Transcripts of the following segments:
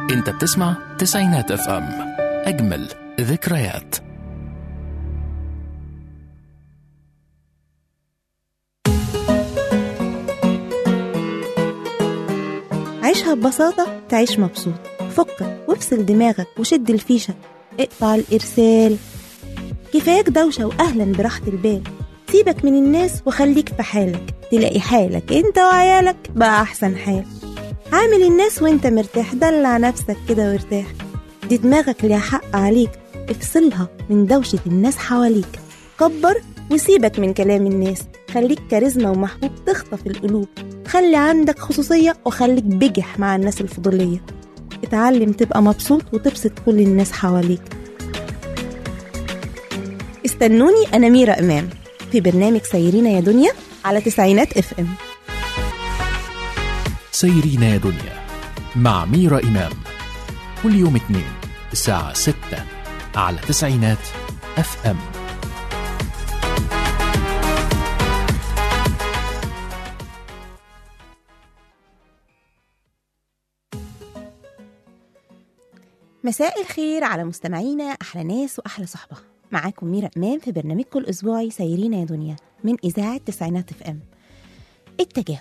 انت بتسمع تسعينات اف ام اجمل ذكريات عيشها ببساطة تعيش مبسوط فكك وافصل دماغك وشد الفيشة اقطع الإرسال كفاياك دوشة وأهلا براحة البال سيبك من الناس وخليك في حالك تلاقي حالك انت وعيالك بقى أحسن حال عامل الناس وانت مرتاح دلع نفسك كده وارتاح دي دماغك ليها حق عليك افصلها من دوشة الناس حواليك كبر وسيبك من كلام الناس خليك كاريزما ومحبوب تخطف القلوب خلي عندك خصوصية وخليك بجح مع الناس الفضولية اتعلم تبقى مبسوط وتبسط كل الناس حواليك استنوني أنا ميرا إمام في برنامج سيرين يا دنيا على تسعينات اف ام سيرين يا دنيا مع ميرا إمام كل يوم اثنين الساعة ستة على تسعينات اف ام مساء الخير على مستمعينا أحلى ناس وأحلى صحبة معاكم ميرا إمام في برنامجكم الأسبوعي سيرين يا دنيا من إذاعة تسعينات اف ام التجاهل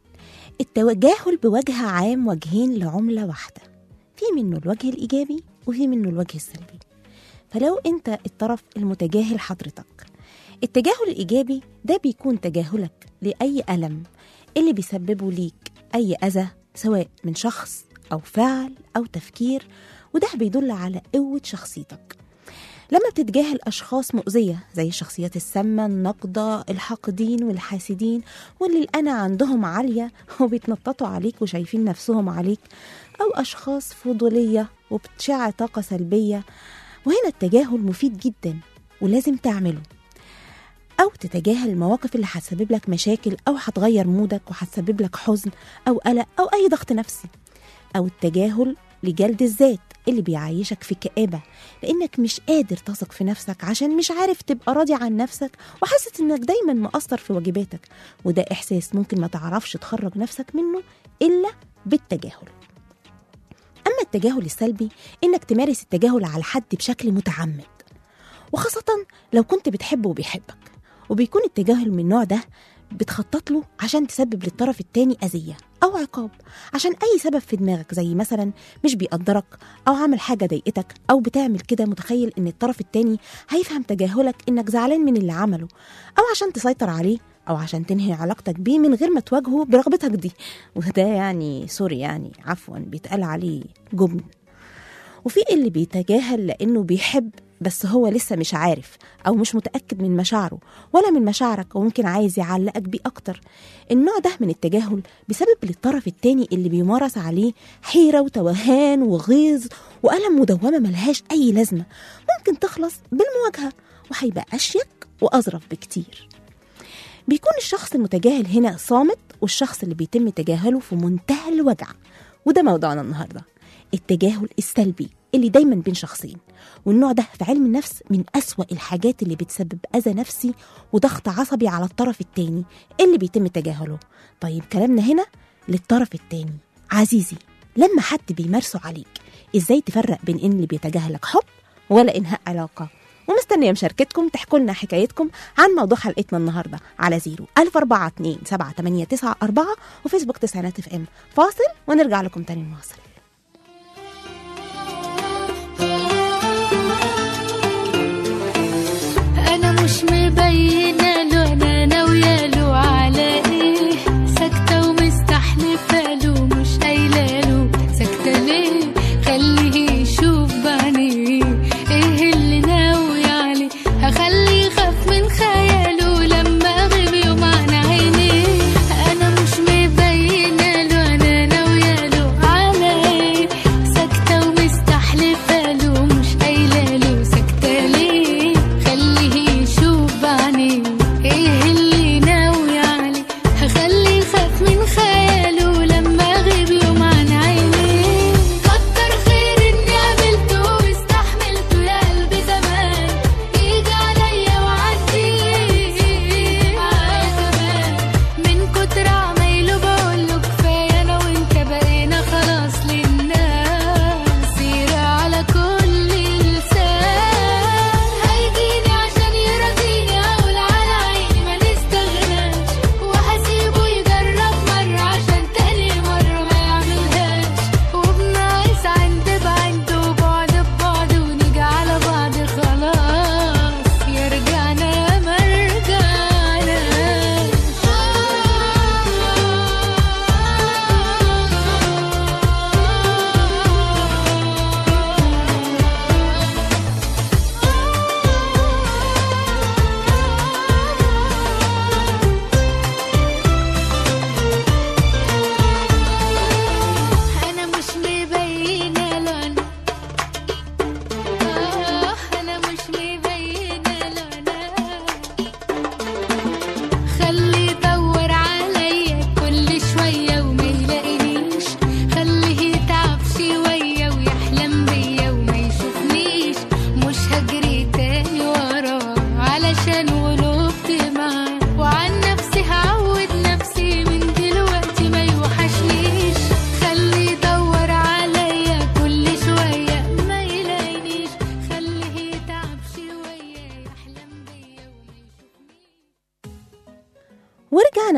التجاهل بوجه عام وجهين لعملة واحدة في منه الوجه الإيجابي وفي منه الوجه السلبي فلو أنت الطرف المتجاهل حضرتك التجاهل الإيجابي ده بيكون تجاهلك لأي ألم اللي بيسببه ليك أي أذى سواء من شخص أو فعل أو تفكير وده بيدل على قوة شخصيتك لما بتتجاهل أشخاص مؤذية زي الشخصيات السامة النقدة الحاقدين والحاسدين واللي الأنا عندهم عالية وبيتنططوا عليك وشايفين نفسهم عليك أو أشخاص فضولية وبتشع طاقة سلبية وهنا التجاهل مفيد جدا ولازم تعمله أو تتجاهل المواقف اللي هتسبب لك مشاكل أو هتغير مودك وهتسبب لك حزن أو قلق أو أي ضغط نفسي أو التجاهل لجلد الذات اللي بيعيشك في كآبة لأنك مش قادر تثق في نفسك عشان مش عارف تبقى راضي عن نفسك وحاسس إنك دايما مقصر في واجباتك وده إحساس ممكن ما تعرفش تخرج نفسك منه إلا بالتجاهل أما التجاهل السلبي إنك تمارس التجاهل على حد بشكل متعمد وخاصة لو كنت بتحبه وبيحبك وبيكون التجاهل من النوع ده بتخطط له عشان تسبب للطرف التاني أذية أو عقاب عشان أي سبب في دماغك زي مثلا مش بيقدرك أو عمل حاجة ضايقتك أو بتعمل كده متخيل إن الطرف التاني هيفهم تجاهلك إنك زعلان من اللي عمله أو عشان تسيطر عليه أو عشان تنهي علاقتك بيه من غير ما تواجهه برغبتك دي وده يعني سوري يعني عفوا بيتقال عليه جبن وفي اللي بيتجاهل لأنه بيحب بس هو لسه مش عارف أو مش متأكد من مشاعره ولا من مشاعرك وممكن عايز يعلقك بيه أكتر النوع ده من التجاهل بسبب للطرف التاني اللي بيمارس عليه حيرة وتوهان وغيظ وألم مدومة ملهاش أي لازمة ممكن تخلص بالمواجهة وهيبقى أشيك وأظرف بكتير بيكون الشخص المتجاهل هنا صامت والشخص اللي بيتم تجاهله في منتهى الوجع وده موضوعنا النهارده التجاهل السلبي اللي دايما بين شخصين والنوع ده في علم النفس من أسوأ الحاجات اللي بتسبب أذى نفسي وضغط عصبي على الطرف التاني اللي بيتم تجاهله طيب كلامنا هنا للطرف التاني عزيزي لما حد بيمارسه عليك ازاي تفرق بين ان اللي بيتجاهلك حب ولا انهاء علاقه ومستنيه مشاركتكم تحكوا لنا حكايتكم عن موضوع حلقتنا النهارده على زيرو 1042 789 وفيسبوك تسعينات اف ام فاصل ونرجع لكم تاني نواصل انا مش مبينه له انا ناويه له على ايه ساكته ومستحلفه له مش قايله له ساكته ليه خليه يشوف بعينيه ايه اللي ناوي عليه هخليه يخاف من خياله لما اغيب يوم عن عينيه انا مش مبينه له انا ناويه له على ايه ساكته ومستحلفه له مش قايله له ساكته ليه خليه يشوف بعينيه ايه اللي ناوي عليه هخليه يخاف من خياله لما اغيب يوم عن عينيه كتر خير اني قابلته واستحملته يا قلبي زمان يجي عليا وعدي معاه زمان من كتر عمايله بقوله كفايه انا وانت بقينا خلاص للناس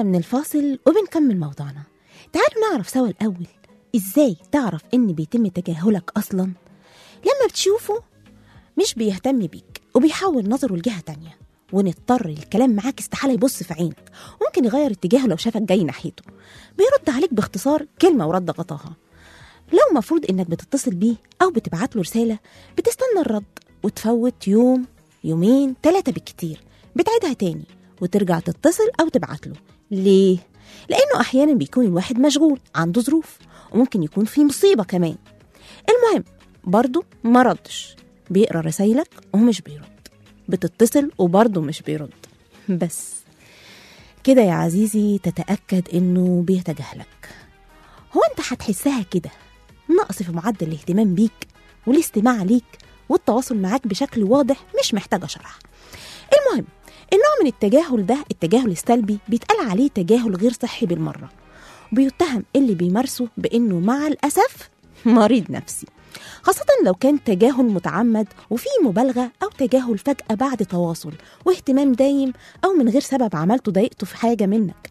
من الفاصل وبنكمل موضوعنا تعالوا نعرف سوا الأول إزاي تعرف إن بيتم تجاهلك أصلا لما بتشوفه مش بيهتم بيك وبيحول نظره لجهة تانية ونضطر الكلام معاك استحالة يبص في عينك وممكن يغير اتجاهه لو شافك جاي ناحيته بيرد عليك باختصار كلمة ورد غطاها لو مفروض انك بتتصل بيه او بتبعت له رسالة بتستنى الرد وتفوت يوم يومين ثلاثة بالكتير بتعيدها تاني وترجع تتصل او تبعت له ليه؟ لانه احيانا بيكون الواحد مشغول عنده ظروف وممكن يكون في مصيبة كمان المهم برضه ما ردش بيقرا رسايلك ومش بيرد بتتصل وبرضه مش بيرد بس كده يا عزيزي تتأكد إنه بيتجاهلك هو أنت هتحسها كده نقص في معدل الاهتمام بيك والاستماع ليك والتواصل معاك بشكل واضح مش محتاجة شرح المهم النوع من التجاهل ده التجاهل السلبي بيتقال عليه تجاهل غير صحي بالمرة وبيتهم اللي بيمارسه بإنه مع الأسف مريض نفسي خاصة لو كان تجاهل متعمد وفيه مبالغة أو تجاهل فجأة بعد تواصل واهتمام دايم أو من غير سبب عملته ضايقته في حاجة منك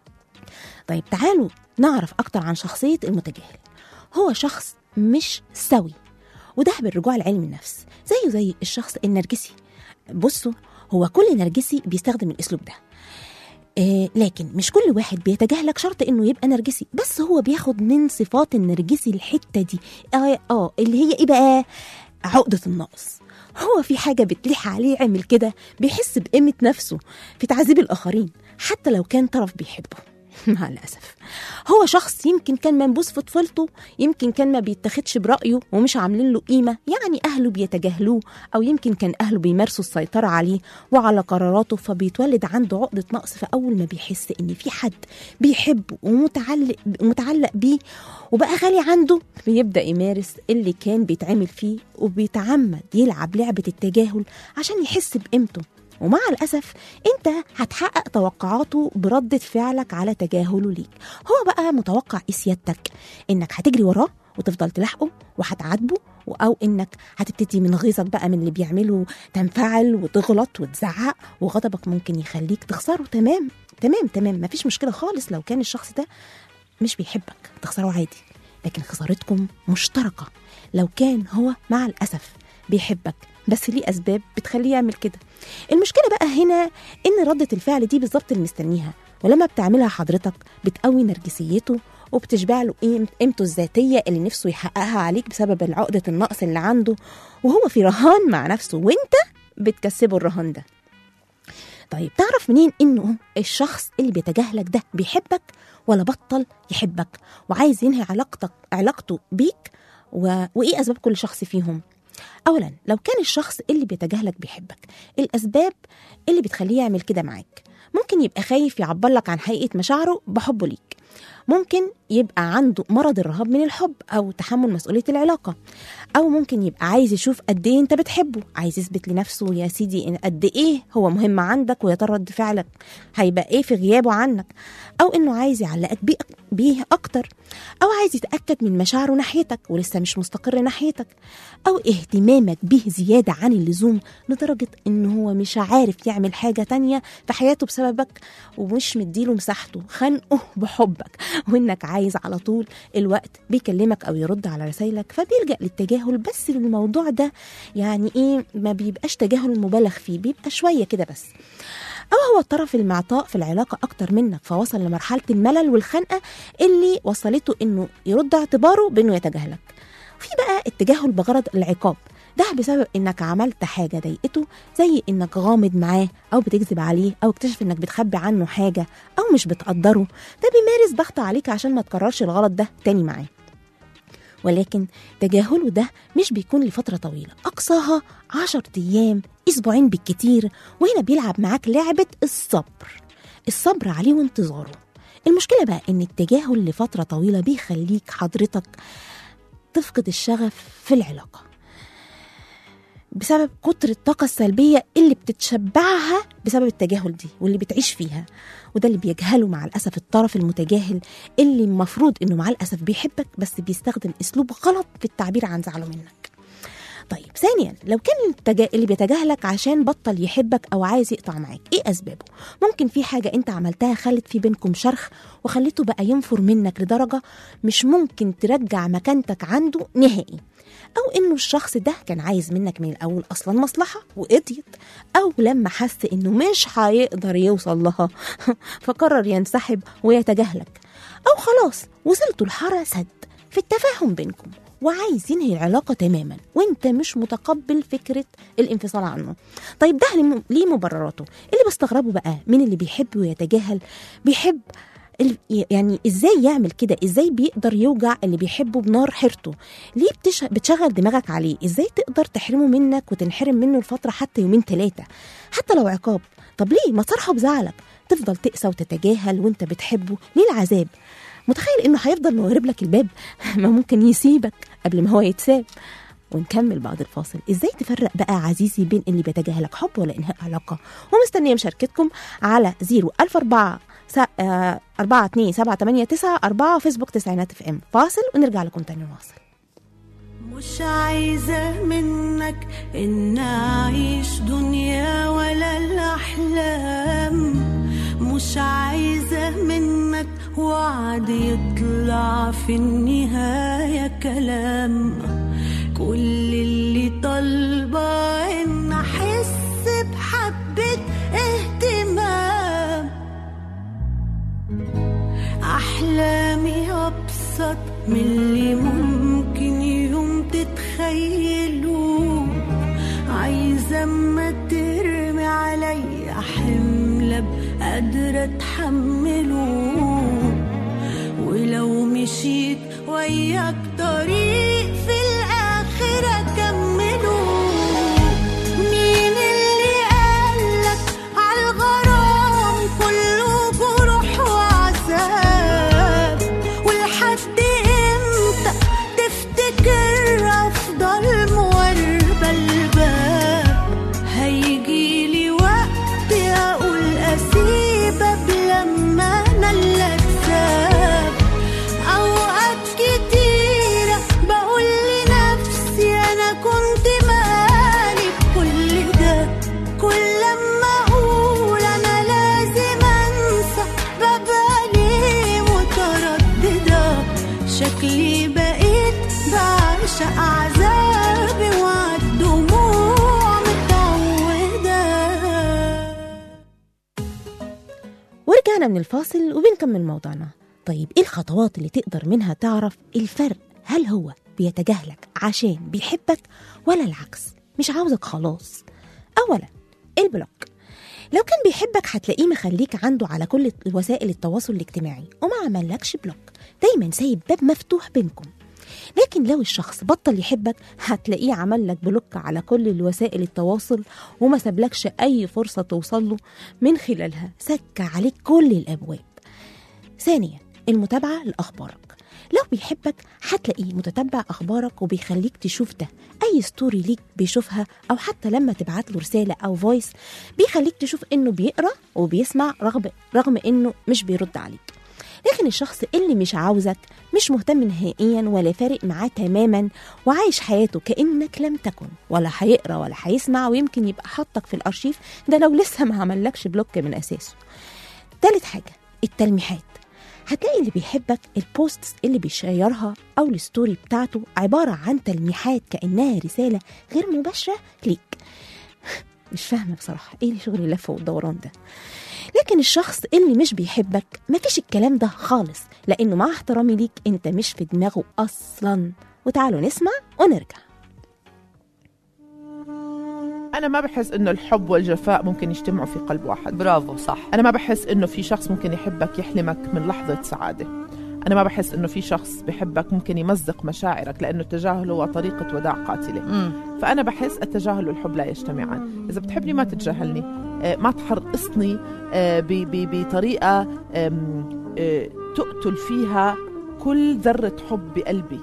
طيب تعالوا نعرف أكتر عن شخصية المتجاهل هو شخص مش سوي وده بالرجوع لعلم النفس زيه زي الشخص النرجسي بصوا هو كل نرجسي بيستخدم الأسلوب ده آه لكن مش كل واحد بيتجاهلك شرط انه يبقى نرجسي بس هو بياخد من صفات النرجسي الحته دي اه, آه اللي هي ايه بقى عقده النقص هو في حاجه بتليح عليه عمل كده بيحس بقيمه نفسه في تعذيب الاخرين حتى لو كان طرف بيحبه مع الأسف هو شخص يمكن كان منبوس في طفولته يمكن كان ما بيتاخدش برأيه ومش عاملين له قيمة يعني أهله بيتجاهلوه أو يمكن كان أهله بيمارسوا السيطرة عليه وعلى قراراته فبيتولد عنده عقدة نقص فأول ما بيحس إن في حد بيحبه ومتعلق ومتعلق بيه وبقى غالي عنده بيبدأ يمارس اللي كان بيتعمل فيه وبيتعمد يلعب لعبة التجاهل عشان يحس بقيمته ومع الأسف أنت هتحقق توقعاته بردة فعلك على تجاهله ليك هو بقى متوقع إيه سيادتك إنك هتجري وراه وتفضل تلاحقه وهتعاتبه او انك هتبتدي من غيظك بقى من اللي بيعمله تنفعل وتغلط وتزعق وغضبك ممكن يخليك تخسره تمام تمام تمام مفيش مشكله خالص لو كان الشخص ده مش بيحبك تخسره عادي لكن خسارتكم مشتركه لو كان هو مع الاسف بيحبك بس ليه اسباب بتخليه يعمل كده المشكله بقى هنا ان رده الفعل دي بالظبط اللي مستنيها ولما بتعملها حضرتك بتقوي نرجسيته وبتشبع له قيم- قيمته الذاتيه اللي نفسه يحققها عليك بسبب عقده النقص اللي عنده وهو في رهان مع نفسه وانت بتكسبه الرهان ده طيب تعرف منين انه الشخص اللي بيتجاهلك ده بيحبك ولا بطل يحبك وعايز ينهي علاقتك علاقته بيك و... وايه اسباب كل شخص فيهم اولا لو كان الشخص اللي بيتجاهلك بيحبك الاسباب اللي بتخليه يعمل كده معاك ممكن يبقى خايف يعبر لك عن حقيقه مشاعره بحبه ليك ممكن يبقى عنده مرض الرهاب من الحب او تحمل مسؤوليه العلاقه او ممكن يبقى عايز يشوف قد ايه انت بتحبه عايز يثبت لنفسه يا سيدي ان قد ايه هو مهم عندك ويا ترى رد فعلك هيبقى ايه في غيابه عنك او انه عايز يعلقك بيه, بيه اكتر او عايز يتاكد من مشاعره ناحيتك ولسه مش مستقر ناحيتك او اهتمامك به زياده عن اللزوم لدرجه ان هو مش عارف يعمل حاجه تانية في حياته بسببك ومش مديله مساحته خانقه بحبك وانك عايز على طول الوقت بيكلمك او يرد على رسايلك فبيلجا للتجاهل بس الموضوع ده يعني ايه ما بيبقاش تجاهل مبالغ فيه بيبقى شويه كده بس أو هو الطرف المعطاء في العلاقة أكتر منك فوصل لمرحلة الملل والخنقة اللي وصلته إنه يرد اعتباره بإنه يتجاهلك في بقى التجاهل بغرض العقاب ده بسبب انك عملت حاجه ضايقته زي انك غامض معاه او بتكذب عليه او اكتشف انك بتخبي عنه حاجه او مش بتقدره ده بيمارس ضغط عليك عشان ما تكررش الغلط ده تاني معاه ولكن تجاهله ده مش بيكون لفترة طويلة أقصاها عشر أيام أسبوعين بالكتير وهنا بيلعب معاك لعبة الصبر الصبر عليه وانتظاره المشكلة بقى إن التجاهل لفترة طويلة بيخليك حضرتك تفقد الشغف في العلاقة بسبب كتر الطاقة السلبية اللي بتتشبعها بسبب التجاهل دي واللي بتعيش فيها وده اللي بيجهله مع الأسف الطرف المتجاهل اللي المفروض إنه مع الأسف بيحبك بس بيستخدم أسلوب غلط في التعبير عن زعله منك طيب ثانيا لو كان التجا... اللي بيتجاهلك عشان بطل يحبك او عايز يقطع معاك ايه اسبابه ممكن في حاجه انت عملتها خلت في بينكم شرخ وخليته بقى ينفر منك لدرجه مش ممكن ترجع مكانتك عنده نهائي او انه الشخص ده كان عايز منك من الاول اصلا مصلحه وقضيت او لما حس انه مش هيقدر يوصل لها فقرر ينسحب ويتجاهلك او خلاص وصلتوا لحاره سد في التفاهم بينكم وعايز ينهي العلاقة تماما وانت مش متقبل فكرة الانفصال عنه طيب ده لم- ليه مبرراته اللي بستغربه بقى من اللي بيحب ويتجاهل بيحب ال- يعني ازاي يعمل كده ازاي بيقدر يوجع اللي بيحبه بنار حيرته ليه بتش... بتشغل دماغك عليه ازاي تقدر تحرمه منك وتنحرم منه لفترة حتى يومين ثلاثة حتى لو عقاب طب ليه ما تصرحه بزعلك تفضل تقسى وتتجاهل وانت بتحبه ليه العذاب متخيل انه هيفضل موارب لك الباب ما ممكن يسيبك قبل ما هو يتساب ونكمل بعد الفاصل ازاي تفرق بقى عزيزي بين اللي بيتجاهلك حب ولا انهاء علاقه ومستنيه مشاركتكم على 01004 4 2 7 8 9 4 فيسبوك تسعينات اف ام فاصل ونرجع لكم تاني نواصل مش عايزة منك إن أعيش دنيا ولا الأحلام مش عايزة منك وعد يطلع في النهاية كلام كل اللي طالبة إن أحس بحبة اهتمام أحلامي أبسط من اللي ممكن يوم تتخيلوه عايزة أما ترمي عليا حمل أبقى قادرة أتحمله ولو مشيت وياك طريق في الآخر أكمله مين اللي قالك عالغرام كله جروح وعذاب ولحد امتى تفتكر افضل مواربة الباب هيجيلي وقت اقول اسيبك لما انا اللي اكسب اوقات كتيرة بقول لنفسي انا كنت مالي بكل ده كل لما اقول انا لازم انسى ببقى ليه مترددة شكلي بقيت بعشق عذابي وعالدموع متعودة ورجعنا من الفاصل وبنكمل موضوعنا طيب ايه الخطوات اللي تقدر منها تعرف الفرق هل هو بيتجاهلك عشان بيحبك ولا العكس مش عاوزك خلاص اولا البلوك لو كان بيحبك هتلاقيه مخليك عنده على كل وسائل التواصل الاجتماعي وما عملكش بلوك دايما سايب باب مفتوح بينكم لكن لو الشخص بطل يحبك هتلاقيه عمل لك بلوك على كل الوسائل التواصل وما سابلكش اي فرصه توصل له من خلالها سك عليك كل الابواب ثانيا المتابعه لاخبارك لو بيحبك هتلاقيه متتبع اخبارك وبيخليك تشوف ده اي ستوري ليك بيشوفها او حتى لما تبعت له رساله او فويس بيخليك تشوف انه بيقرا وبيسمع رغم رغم انه مش بيرد عليك لكن الشخص اللي مش عاوزك مش مهتم نهائيا ولا فارق معاه تماما وعايش حياته كانك لم تكن ولا هيقرا ولا هيسمع ويمكن يبقى حاطك في الارشيف ده لو لسه ما عملكش بلوك من اساسه تالت حاجه التلميحات هتلاقي اللي بيحبك البوستس اللي بيشيرها او الستوري بتاعته عباره عن تلميحات كانها رساله غير مباشره ليك مش فاهمه بصراحه ايه شغل اللف والدوران ده لكن الشخص اللي مش بيحبك مفيش الكلام ده خالص لانه مع احترامي ليك انت مش في دماغه اصلا وتعالوا نسمع ونرجع أنا ما بحس إنه الحب والجفاء ممكن يجتمعوا في قلب واحد برافو صح أنا ما بحس إنه في شخص ممكن يحبك يحلمك من لحظة سعادة أنا ما بحس إنه في شخص بحبك ممكن يمزق مشاعرك لأنه التجاهل هو طريقة وداع قاتلة مم. فأنا بحس التجاهل والحب لا يجتمعان إذا بتحبني ما تتجاهلني آه، ما تحرقصني آه، ب- ب- بطريقة آم، آه، تقتل فيها كل ذرة حب بقلبي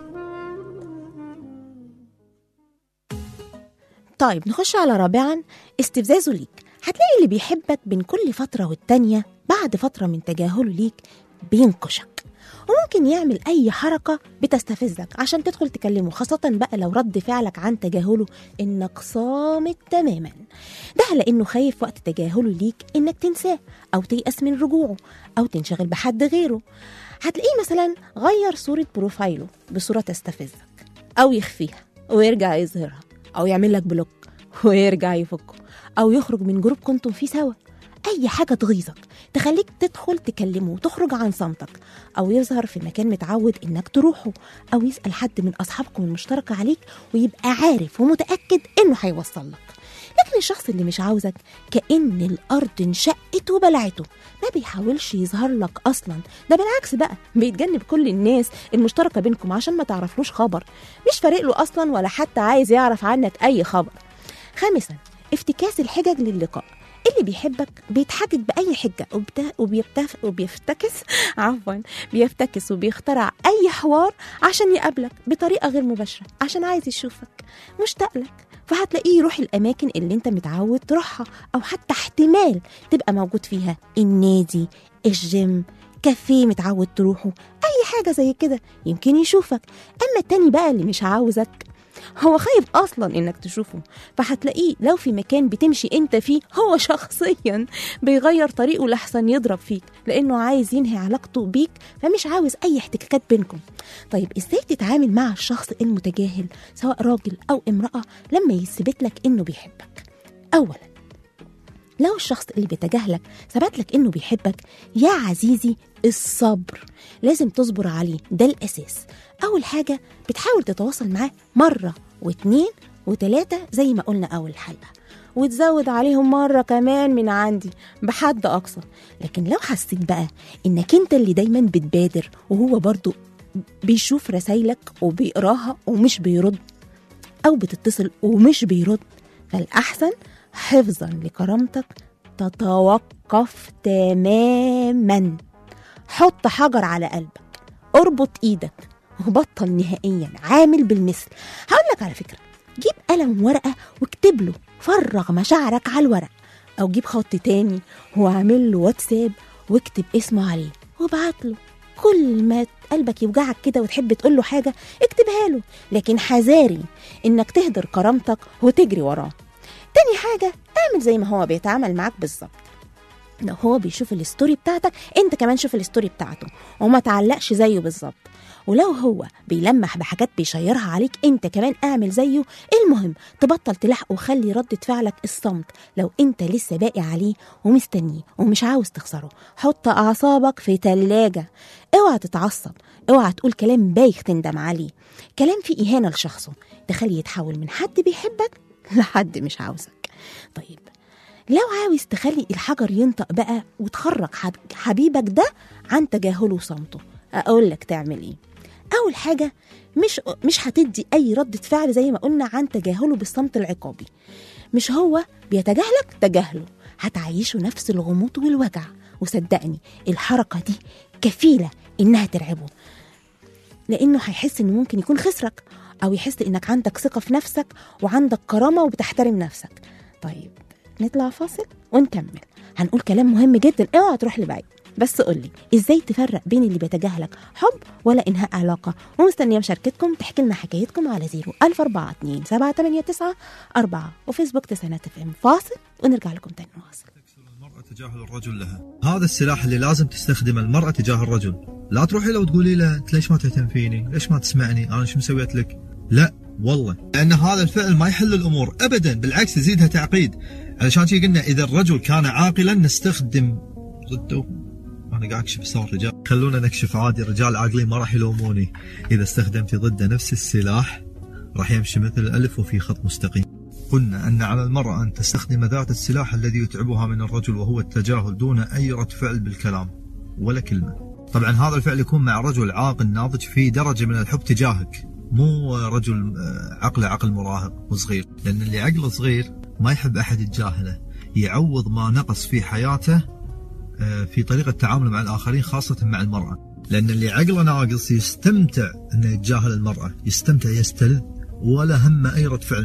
طيب نخش على رابعا استفزازه ليك هتلاقي اللي بيحبك بين كل فترة والتانية بعد فترة من تجاهله ليك بينكشك وممكن يعمل أي حركة بتستفزك عشان تدخل تكلمه خاصة بقى لو رد فعلك عن تجاهله إنك صامت تماما ده لأنه خايف وقت تجاهله ليك إنك تنساه أو تيأس من رجوعه أو تنشغل بحد غيره هتلاقيه مثلا غير صورة بروفايله بصورة تستفزك أو يخفيها ويرجع يظهرها أو يعمل لك بلوك ويرجع يفكه أو يخرج من جروب كنتم فيه سوا أي حاجة تغيظك تخليك تدخل تكلمه وتخرج عن صمتك أو يظهر في مكان متعود إنك تروحه أو يسأل حد من أصحابكم المشتركة عليك ويبقى عارف ومتأكد إنه هيوصل لك لكن الشخص اللي مش عاوزك كأن الأرض انشقت وبلعته ما بيحاولش يظهر لك أصلا ده بالعكس بقى بيتجنب كل الناس المشتركة بينكم عشان ما تعرفلوش خبر مش فارق له أصلا ولا حتى عايز يعرف عنك أي خبر خامسا افتكاس الحجج للقاء اللي بيحبك بيتحجج بأي حجة وبت- وبيبتف... وبيفتكس عفوا بيفتكس وبيخترع أي حوار عشان يقابلك بطريقة غير مباشرة عشان عايز يشوفك مشتاق لك فهتلاقيه يروح الأماكن اللي أنت متعود تروحها أو حتى احتمال تبقى موجود فيها النادي الجيم كافيه متعود تروحه أي حاجة زي كده يمكن يشوفك أما التاني بقى اللي مش عاوزك هو خايف اصلا انك تشوفه فهتلاقيه لو في مكان بتمشي انت فيه هو شخصيا بيغير طريقه لحسن يضرب فيك لانه عايز ينهي علاقته بيك فمش عاوز اي احتكاكات بينكم طيب ازاي تتعامل مع الشخص المتجاهل سواء راجل او امراه لما يثبت لك انه بيحبك اولا لو الشخص اللي بيتجاهلك ثبت لك انه بيحبك يا عزيزي الصبر لازم تصبر عليه ده الاساس اول حاجه بتحاول تتواصل معاه مره واتنين وتلاته زي ما قلنا اول حلقه وتزود عليهم مرة كمان من عندي بحد أقصى لكن لو حسيت بقى إنك أنت اللي دايما بتبادر وهو برضو بيشوف رسايلك وبيقراها ومش بيرد أو بتتصل ومش بيرد فالأحسن حفظا لكرامتك تتوقف تماما حط حجر على قلبك اربط ايدك وبطل نهائيا عامل بالمثل هقول لك على فكره جيب قلم ورقه واكتب له فرغ مشاعرك على الورق او جيب خط تاني واعمل له واتساب واكتب اسمه عليه وابعت له كل ما قلبك يوجعك كده وتحب تقول له حاجه اكتبها له لكن حذاري انك تهدر كرامتك وتجري وراه تاني حاجه اعمل زي ما هو بيتعامل معاك بالظبط لو هو بيشوف الستوري بتاعتك انت كمان شوف الستوري بتاعته وما تعلقش زيه بالظبط ولو هو بيلمح بحاجات بيشيرها عليك انت كمان اعمل زيه المهم تبطل تلحق وخلي ردة فعلك الصمت لو انت لسه باقي عليه ومستنيه ومش عاوز تخسره حط اعصابك في تلاجة اوعى تتعصب اوعى تقول كلام بايخ تندم عليه كلام فيه اهانة لشخصه تخليه يتحول من حد بيحبك لحد مش عاوزك طيب لو عاوز تخلي الحجر ينطق بقى وتخرج حب- حبيبك ده عن تجاهله وصمته اقول لك تعمل ايه اول حاجه مش مش هتدي اي ردة فعل زي ما قلنا عن تجاهله بالصمت العقابي مش هو بيتجاهلك تجاهله هتعيشه نفس الغموض والوجع وصدقني الحركه دي كفيله انها ترعبه لانه هيحس انه ممكن يكون خسرك او يحس انك عندك ثقه في نفسك وعندك كرامه وبتحترم نفسك طيب نطلع فاصل ونكمل هنقول كلام مهم جدا اوعى تروح لبعيد بس قولي ازاي تفرق بين اللي بيتجاهلك حب ولا انهاء علاقه ومستنيه مشاركتكم تحكي لنا حكايتكم على 0 1042 789 4 وفيسبوك تسعينات اف ام فاصل ونرجع لكم تاني نواصل المرأة تجاهل الرجل لها هذا السلاح اللي لازم تستخدمه المرأة تجاه الرجل لا تروحي له وتقولي له انت ليش ما تهتم فيني ليش ما تسمعني انا شو مسويت لك لا والله لان هذا الفعل ما يحل الامور ابدا بالعكس يزيدها تعقيد علشان شي قلنا اذا الرجل كان عاقلا نستخدم ضده انا قاعد اكشف صار رجال خلونا نكشف عادي الرجال عاقلين ما راح يلوموني اذا استخدمتي ضده نفس السلاح راح يمشي مثل الالف وفي خط مستقيم قلنا أن على المرأة أن تستخدم ذات السلاح الذي يتعبها من الرجل وهو التجاهل دون أي رد فعل بالكلام ولا كلمة طبعا هذا الفعل يكون مع رجل عاقل ناضج في درجة من الحب تجاهك مو رجل آه، عقله عقل مراهق وصغير لأن اللي عقله صغير ما يحب أحد يتجاهله يعوض ما نقص في حياته آه، في طريقة تعامله مع الآخرين خاصة مع المرأة لأن اللي عقله ناقص يستمتع أنه يتجاهل المرأة يستمتع يستلذ ولا هم أي رد فعل منها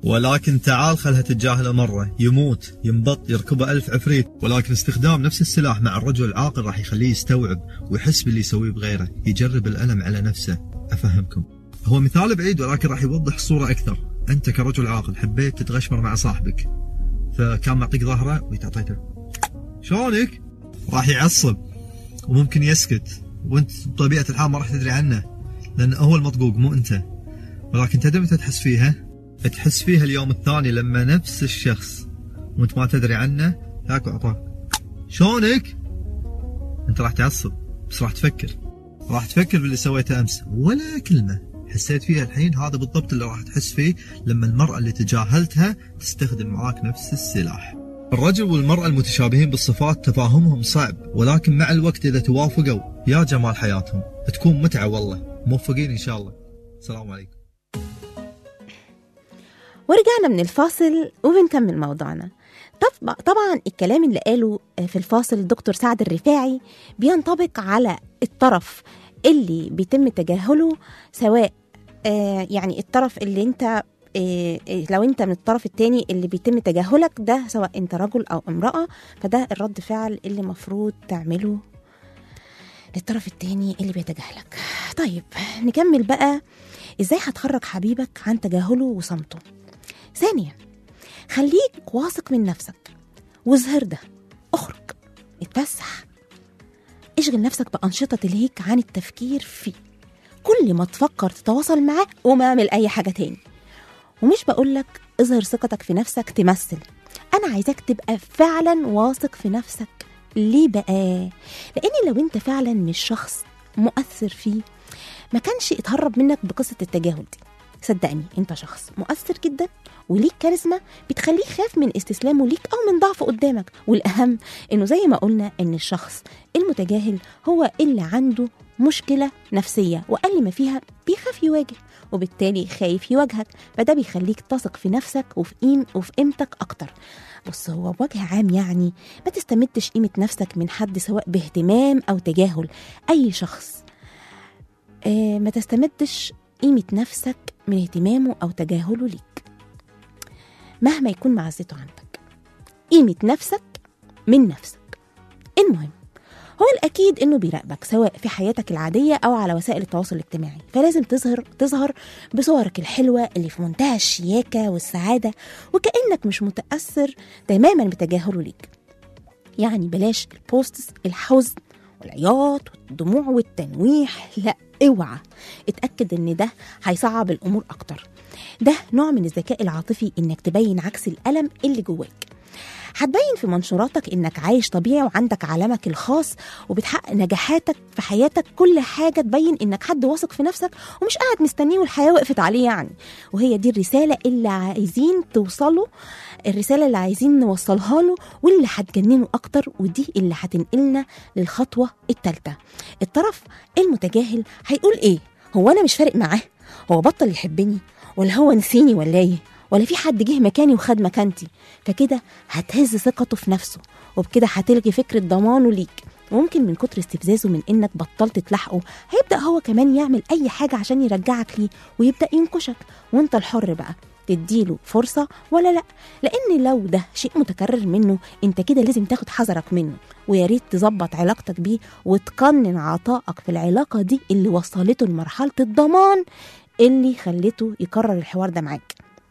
ولكن تعال خلها تتجاهله مرة يموت ينبط يركبه ألف عفريت ولكن استخدام نفس السلاح مع الرجل العاقل راح يخليه يستوعب ويحس باللي يسويه بغيره يجرب الألم على نفسه أفهمكم هو مثال بعيد ولكن راح يوضح الصورة أكثر أنت كرجل عاقل حبيت تتغشمر مع صاحبك فكان معطيك ظهره وتعطيته شلونك؟ راح يعصب وممكن يسكت وانت بطبيعة الحال ما راح تدري عنه لأن هو المطقوق مو أنت ولكن تدري متى تحس فيها؟ تحس فيها اليوم الثاني لما نفس الشخص وانت ما تدري عنه هاك وعطاك شلونك؟ انت راح تعصب بس راح تفكر راح تفكر باللي سويته امس ولا كلمه حسيت فيها الحين هذا بالضبط اللي راح تحس فيه لما المرأة اللي تجاهلتها تستخدم معاك نفس السلاح الرجل والمرأة المتشابهين بالصفات تفاهمهم صعب ولكن مع الوقت إذا توافقوا يا جمال حياتهم تكون متعة والله موفقين إن شاء الله السلام عليكم ورجعنا من الفاصل وبنكمل موضوعنا طب طبعا الكلام اللي قاله في الفاصل الدكتور سعد الرفاعي بينطبق على الطرف اللي بيتم تجاهله سواء آه، يعني الطرف اللي انت آه، آه، لو انت من الطرف التاني اللي بيتم تجاهلك ده سواء انت رجل او امرأة فده الرد فعل اللي مفروض تعمله للطرف التاني اللي بيتجاهلك طيب نكمل بقى ازاي هتخرج حبيبك عن تجاهله وصمته ثانيا خليك واثق من نفسك واظهر ده اخرج اتفسح اشغل نفسك بأنشطة تلهيك عن التفكير فيه كل ما تفكر تتواصل معاه قوم اعمل أي حاجة تاني ومش بقولك اظهر ثقتك في نفسك تمثل أنا عايزاك تبقى فعلا واثق في نفسك ليه بقى؟ لأن لو أنت فعلا مش شخص مؤثر فيه ما كانش اتهرب منك بقصة التجاهل دي صدقني انت شخص مؤثر جدا وليك كاريزما بتخليه يخاف من استسلامه ليك او من ضعفه قدامك والاهم انه زي ما قلنا ان الشخص المتجاهل هو اللي عنده مشكلة نفسية وأقل ما فيها بيخاف يواجه وبالتالي خايف يواجهك فده بيخليك تثق في نفسك وفي قيم وفي قيمتك أكتر بص هو بوجه عام يعني ما تستمدش قيمة نفسك من حد سواء باهتمام أو تجاهل أي شخص آه ما تستمدش قيمة نفسك من اهتمامه أو تجاهله ليك مهما يكون معزته عندك قيمة نفسك من نفسك المهم هو الأكيد إنه بيراقبك سواء في حياتك العادية أو على وسائل التواصل الاجتماعي فلازم تظهر تظهر بصورك الحلوة اللي في منتهى الشياكة والسعادة وكأنك مش متأثر تماما بتجاهله ليك يعني بلاش البوستس الحزن والعياط والدموع والتنويح لا اوعى اتأكد ان ده هيصعب الامور اكتر ده نوع من الذكاء العاطفي انك تبين عكس الالم اللي جواك هتبين في منشوراتك انك عايش طبيعي وعندك عالمك الخاص وبتحقق نجاحاتك في حياتك كل حاجه تبين انك حد واثق في نفسك ومش قاعد مستنيه والحياه وقفت عليه يعني وهي دي الرساله اللي عايزين توصلوا الرساله اللي عايزين نوصلها له واللي هتجننه اكتر ودي اللي هتنقلنا للخطوه الثالثه الطرف المتجاهل هيقول ايه هو انا مش فارق معاه هو بطل يحبني ولا هو نسيني ولا ايه ولا في حد جه مكاني وخد مكانتي فكده هتهز ثقته في نفسه وبكده هتلغي فكرة ضمانه ليك وممكن من كتر استفزازه من انك بطلت تلحقه هيبدا هو كمان يعمل اي حاجه عشان يرجعك ليه ويبدا ينكشك وانت الحر بقى تديله فرصة ولا لا لأن لو ده شيء متكرر منه أنت كده لازم تاخد حذرك منه ويا ريت تظبط علاقتك بيه وتقنن عطائك في العلاقة دي اللي وصلته لمرحلة الضمان اللي خلته يكرر الحوار ده معاك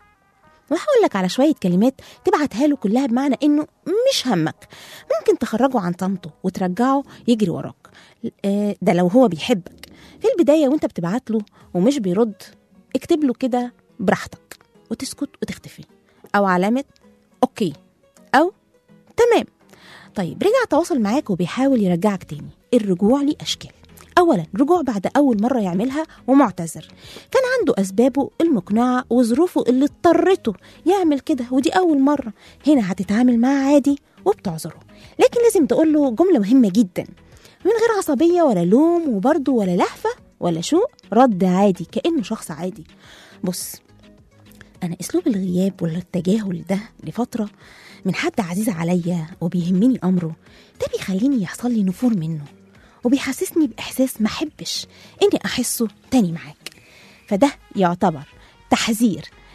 وهقول لك على شوية كلمات تبعتها له كلها بمعنى إنه مش همك ممكن تخرجه عن طنطه وترجعه يجري وراك آه، ده لو هو بيحبك في البداية وانت بتبعت له ومش بيرد اكتب له كده براحتك وتسكت وتختفي أو علامة أوكي أو تمام طيب رجع تواصل معاك وبيحاول يرجعك تاني الرجوع ليه أشكال أولا رجوع بعد أول مرة يعملها ومعتذر كان عنده أسبابه المقنعة وظروفه اللي اضطرته يعمل كده ودي أول مرة هنا هتتعامل معاه عادي وبتعذره لكن لازم تقول له جملة مهمة جدا من غير عصبية ولا لوم وبرضه ولا لهفة ولا شوق رد عادي كأنه شخص عادي بص أنا أسلوب الغياب ولا التجاهل ده لفترة من حد عزيز عليا وبيهمني أمره ده بيخليني يحصل لي نفور منه وبيحسسني بإحساس ما أحبش إني أحسه تاني معاك فده يعتبر تحذير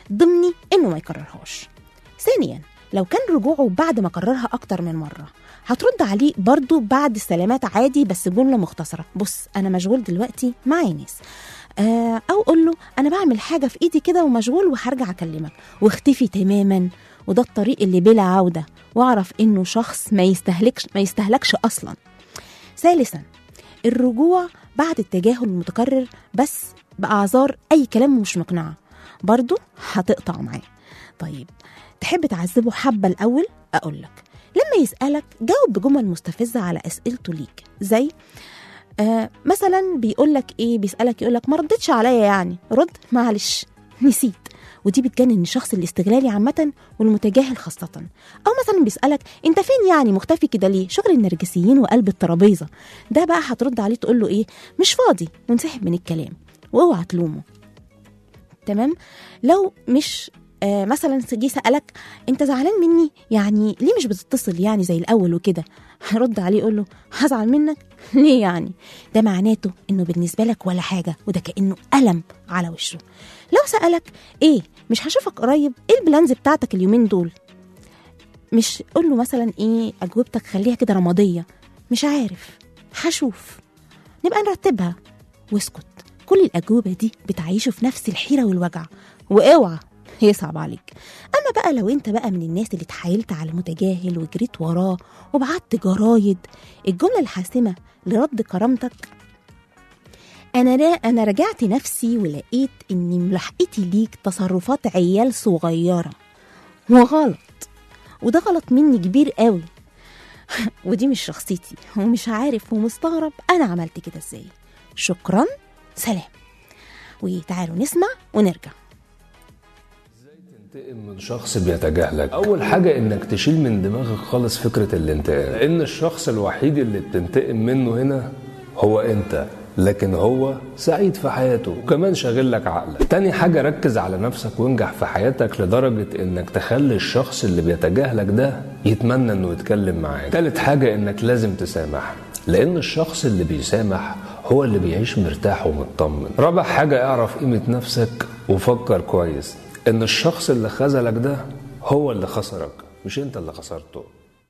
ضمني انه ما يكررهاش ثانيا لو كان رجوعه بعد ما كررها اكتر من مره هترد عليه برضو بعد السلامات عادي بس جمله مختصره بص انا مشغول دلوقتي معايا ناس آه، او قول له انا بعمل حاجه في ايدي كده ومشغول وهرجع اكلمك واختفي تماما وده الطريق اللي بلا عوده واعرف انه شخص ما يستهلكش ما يستهلكش اصلا ثالثا الرجوع بعد التجاهل المتكرر بس باعذار اي كلام مش مقنعه برضه هتقطع معاه طيب تحب تعذبه حبه الاول اقول لك لما يسالك جاوب بجمل مستفزه على اسئلته ليك زي آه مثلا بيقول لك ايه بيسالك يقول لك ما ردتش عليا يعني رد معلش نسيت ودي بتجنن الشخص الاستغلالي عامة والمتجاهل خاصة أو مثلا بيسألك أنت فين يعني مختفي كده ليه؟ شغل النرجسيين وقلب الترابيزة ده بقى هترد عليه تقول له إيه؟ مش فاضي وانسحب من الكلام واوعى تلومه تمام؟ لو مش آه مثلا جه سألك أنت زعلان مني؟ يعني ليه مش بتتصل يعني زي الأول وكده؟ هرد عليه يقول له هزعل منك؟ ليه يعني؟ ده معناته إنه بالنسبة لك ولا حاجة وده كأنه ألم على وشه لو سألك ايه مش هشوفك قريب ايه البلانز بتاعتك اليومين دول مش قول له مثلا ايه اجوبتك خليها كده رماديه مش عارف هشوف نبقى نرتبها واسكت كل الاجوبه دي بتعيشه في نفس الحيره والوجع واوعى يصعب عليك اما بقى لو انت بقى من الناس اللي اتحايلت على متجاهل وجريت وراه وبعت جرايد الجمله الحاسمه لرد كرامتك أنا را أنا رجعت نفسي ولقيت إن ملاحقتي ليك تصرفات عيال صغيرة وغلط وده غلط مني كبير قوي ودي مش شخصيتي ومش عارف ومستغرب أنا عملت كده إزاي شكرا سلام وتعالوا نسمع ونرجع تنتقم من شخص بيتجاهلك اول حاجه انك تشيل من دماغك خالص فكره الانتقام لان الشخص الوحيد اللي بتنتقم منه هنا هو انت لكن هو سعيد في حياته وكمان شاغل لك عقلك تاني حاجة ركز على نفسك وانجح في حياتك لدرجة انك تخلي الشخص اللي بيتجاهلك ده يتمنى انه يتكلم معاك تالت حاجة انك لازم تسامح لان الشخص اللي بيسامح هو اللي بيعيش مرتاح ومطمن رابع حاجة اعرف قيمة نفسك وفكر كويس ان الشخص اللي خذلك ده هو اللي خسرك مش انت اللي خسرته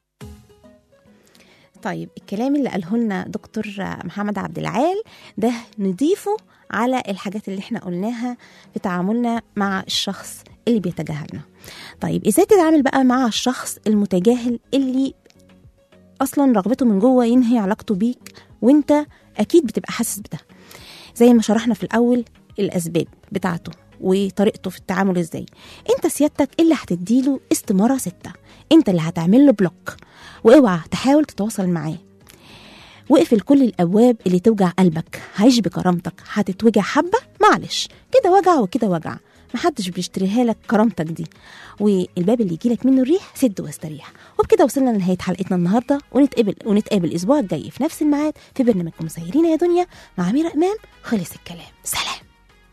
طيب الكلام اللي قاله لنا دكتور محمد عبد العال ده نضيفه على الحاجات اللي احنا قلناها في تعاملنا مع الشخص اللي بيتجاهلنا طيب ازاي تتعامل بقى مع الشخص المتجاهل اللي اصلا رغبته من جوه ينهي علاقته بيك وانت اكيد بتبقى حاسس بده زي ما شرحنا في الاول الاسباب بتاعته وطريقته في التعامل ازاي انت سيادتك اللي هتديله استماره سته انت اللي هتعمل له بلوك واوعى تحاول تتواصل معاه واقفل كل الابواب اللي توجع قلبك عيش بكرامتك هتتوجع حبه معلش كده وجع وكده وجع محدش بيشتريها لك كرامتك دي والباب اللي يجيلك منه الريح سد واستريح وبكده وصلنا لنهايه حلقتنا النهارده ونتقابل ونتقابل الاسبوع الجاي في نفس الميعاد في برنامجكم سيرين يا دنيا مع ميرا امام خلص الكلام سلام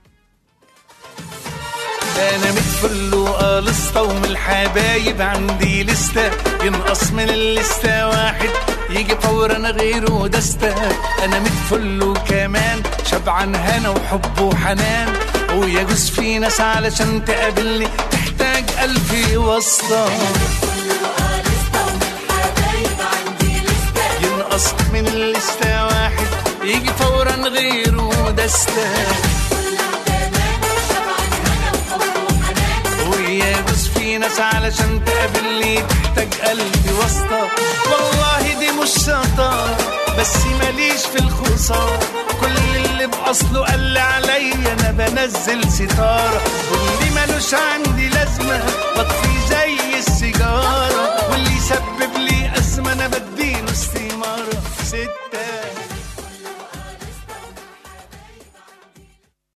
انا متفل وقالصة ومن الحبايب عندي لستة ينقص من اللستة واحد يجي فورا غيره دستة انا متفل وكمان شبعان هنا وحب وحنان ويجوز في ناس علشان تقابلني تحتاج ألف واسطة ينقص من اللستة واحد يجي فورا غيره دستة ويجوز في ناس علشان تقابلني تحتاج قلبي واسطة والله دي مش شطارة بس ماليش في الخسارة كل اللي بأصله قال لي عليا أنا بنزل ستارة واللي ملوش عندي لازمة بطفي زي السيجارة